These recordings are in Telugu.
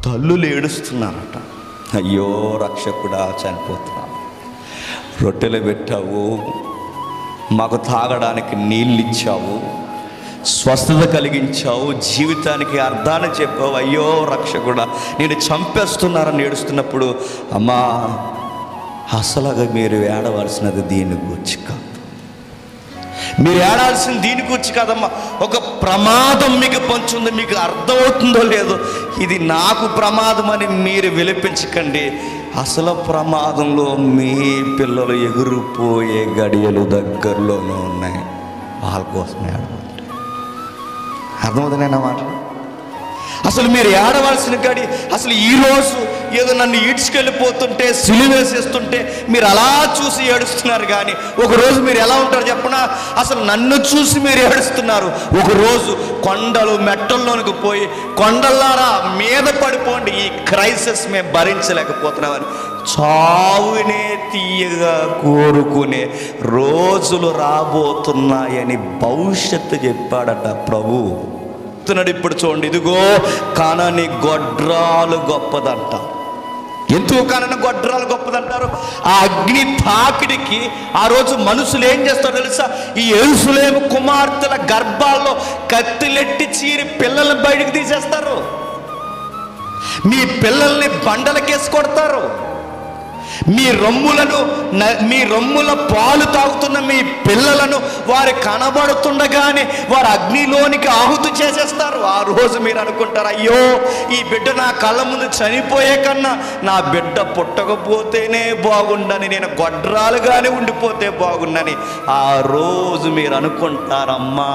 తల్లులు ఏడుస్తున్నారట అయ్యో రక్షకుడా చనిపోతున్నాను రొట్టెలు పెట్టావు మాకు తాగడానికి నీళ్ళు ఇచ్చావు స్వస్థత కలిగించావు జీవితానికి అర్థాన్ని చెప్పావు అయ్యో రక్షకుడా నేను చంపేస్తున్నారని ఏడుస్తున్నప్పుడు అమ్మా అసలుగా మీరు ఏడవలసినది దీని గురించి కాదు మీరు ఏడాల్సిన దీని గురించి కాదమ్మా ఒక ప్రమాదం మీకు పంచుంది మీకు అర్థమవుతుందో లేదో ఇది నాకు ప్రమాదం అని మీరు విలిపించకండి అసలు ప్రమాదంలో మీ పిల్లలు ఎగిరిపోయే గడియలు దగ్గరలోనే ఉన్నాయి వాళ్ళ కోసమే ఏడవండి అర్థమవుతున్నాయి మాట అసలు మీరు ఏడవలసిన గడి అసలు ఈరోజు ఏదో నన్ను ఈడ్చుకెళ్ళిపోతుంటే సిలివేసేస్తుంటే మీరు అలా చూసి ఏడుస్తున్నారు కానీ ఒకరోజు మీరు ఎలా ఉంటారు చెప్పనా అసలు నన్ను చూసి మీరు ఏడుస్తున్నారు ఒకరోజు కొండలు మెట్టల్లోనికి పోయి కొండల్లారా మీద పడిపోండి ఈ క్రైసిస్ మేము భరించలేకపోతున్నామని చావునే తీయగా కోరుకునే రోజులు రాబోతున్నాయని భవిష్యత్తు చెప్పాడట ప్రభువు చెప్తున్నాడు ఇప్పుడు చూడండి ఇదిగో కానని గొడ్రాలు గొప్పదంట ఎందుకు కానని గొడ్రాలు గొప్పదంటారు ఆ అగ్ని తాకిడికి ఆ రోజు మనుషులు ఏం చేస్తారో తెలుసా ఈ ఎరుసులేము కుమార్తెల గర్భాల్లో కత్తిలెట్టి చీరి పిల్లల్ని బయటికి తీసేస్తారు మీ పిల్లల్ని బండలకేసి కొడతారు మీ రొమ్ములను న- మీ రొమ్ముల పాలు తాగుతున్న మీ పిల్లలను వారు కనబడుతుండగానే వారు అగ్నిలోనికి ఆహుతి చేసేస్తారు ఆ రోజు మీరు అనుకుంటారు అయ్యో ఈ బిడ్డ నా కళ్ళ ముందు చనిపోయే కన్నా నా బిడ్డ పుట్టకపోతేనే బాగుండని నేను గొడ్రాలుగానే ఉండిపోతే బాగుండని ఆ రోజు మీరు అనుకుంటారమ్మా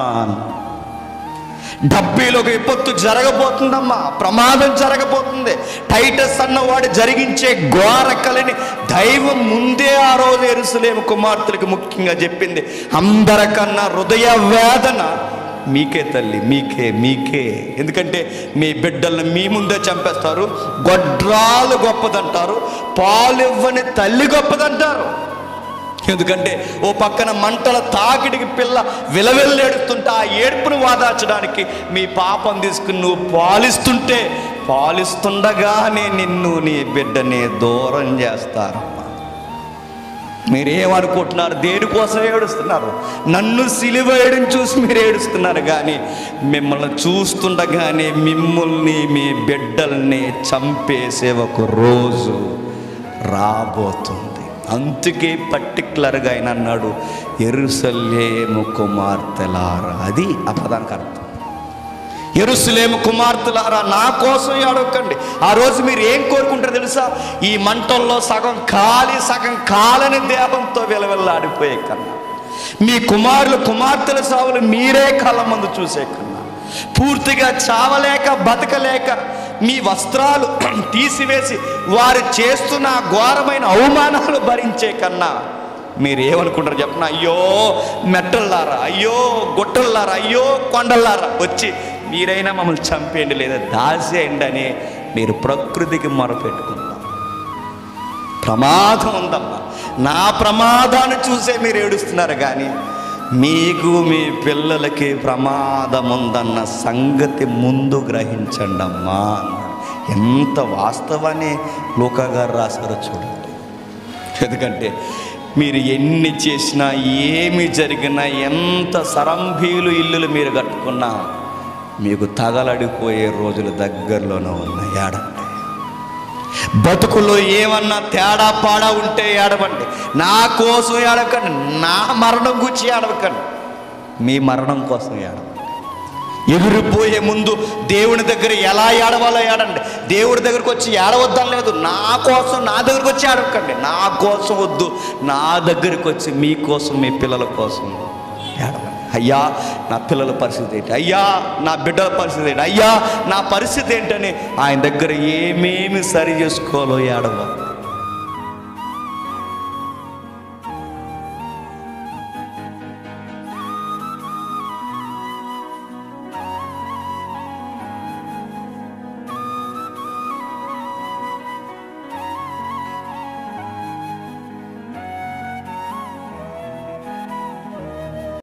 డబ్బీలో ఒక విపత్తు జరగబోతుందమ్మా ప్రమాదం జరగబోతుంది టైటస్ అన్నవాడు జరిగించే ఘోరకలని దైవం ముందే ఆ రోజు ఎరుసలేము కుమార్తెలకు ముఖ్యంగా చెప్పింది అందరికన్నా హృదయ వేదన మీకే తల్లి మీకే మీకే ఎందుకంటే మీ బిడ్డల్ని మీ ముందే చంపేస్తారు గొడ్రాలు గొప్పదంటారు పాలు ఇవ్వని తల్లి గొప్పదంటారు ఎందుకంటే ఓ పక్కన మంటల తాకిడికి పిల్ల విలవెల్లేడుతుంటే ఆ ఏడుపును వాదార్చడానికి మీ పాపం తీసుకుని నువ్వు పాలిస్తుంటే పాలిస్తుండగానే నిన్ను నీ బిడ్డని దూరం చేస్తారమ్మా మీరేమనుకుంటున్నారు దేనికోసం ఏడుస్తున్నారు నన్ను సిలివేయడం చూసి మీరు ఏడుస్తున్నారు కానీ మిమ్మల్ని చూస్తుండగానే మిమ్మల్ని మీ బిడ్డల్ని చంపేసే ఒక రోజు రాబోతుంది అందుకే పర్టికులర్గా ఆయన అన్నాడు ఎరుసలేము కుమార్తెలారా అది ఆ పదానికి అర్థం ఎరుసలేము కుమార్తెలారా నా కోసం ఏడవకండి ఆ రోజు మీరు ఏం కోరుకుంటారో తెలుసా ఈ మంటల్లో సగం కాలి సగం కాలని దేహంతో విలవిల్లాడిపోయే కన్నా మీ కుమారులు కుమార్తెల సావులు మీరే కళ్ళ ముందు చూసే కన్నా పూర్తిగా చావలేక బతకలేక మీ వస్త్రాలు తీసివేసి వారు చేస్తున్న ఆ ఘోరమైన అవమానాలు భరించే కన్నా మీరు ఏమనుకుంటారు చెప్పిన అయ్యో మెట్టల్లారా అయ్యో గుట్టల్లారా అయ్యో కొండల్లారా వచ్చి మీరైనా మమ్మల్ని చంపేయండి లేదా దాసేయండి అని మీరు ప్రకృతికి మొరపెట్టుకుంటాం ప్రమాదం ఉందమ్మా నా ప్రమాదాన్ని చూసే మీరు ఏడుస్తున్నారు కానీ మీకు మీ పిల్లలకి ప్రమాదం ఉందన్న సంగతి ముందు గ్రహించండి అమ్మా అన్నాడు ఎంత వాస్తవాన్ని లోకా గారు రాశారో చూడండి ఎందుకంటే మీరు ఎన్ని చేసినా ఏమి జరిగినా ఎంత సరంభీలు ఇల్లులు మీరు కట్టుకున్నా మీకు తగలడిపోయే రోజులు దగ్గరలోనే ఉన్నాయి ఏడండి బతుకులో ఏమన్నా తేడా పాడా ఉంటే ఏడవండి నా కోసం ఏడవకండి నా మరణం గురించి ఏడవకండి మీ మరణం కోసం ఏడవండి ఎగిరిపోయే ముందు దేవుని దగ్గర ఎలా ఏడవాలో ఏడండి దేవుడి దగ్గరకు వచ్చి ఏడవద్దని లేదు నా కోసం నా దగ్గరకు వచ్చి ఏడవకండి నా కోసం వద్దు నా దగ్గరికి వచ్చి మీ కోసం మీ పిల్లల కోసం ఏడవండి అయ్యా నా పిల్లల పరిస్థితి ఏంటి అయ్యా నా బిడ్డల పరిస్థితి ఏంటి అయ్యా నా పరిస్థితి ఏంటని ఆయన దగ్గర ఏమేమి సరి చేసుకోవాలో ఏడవాలి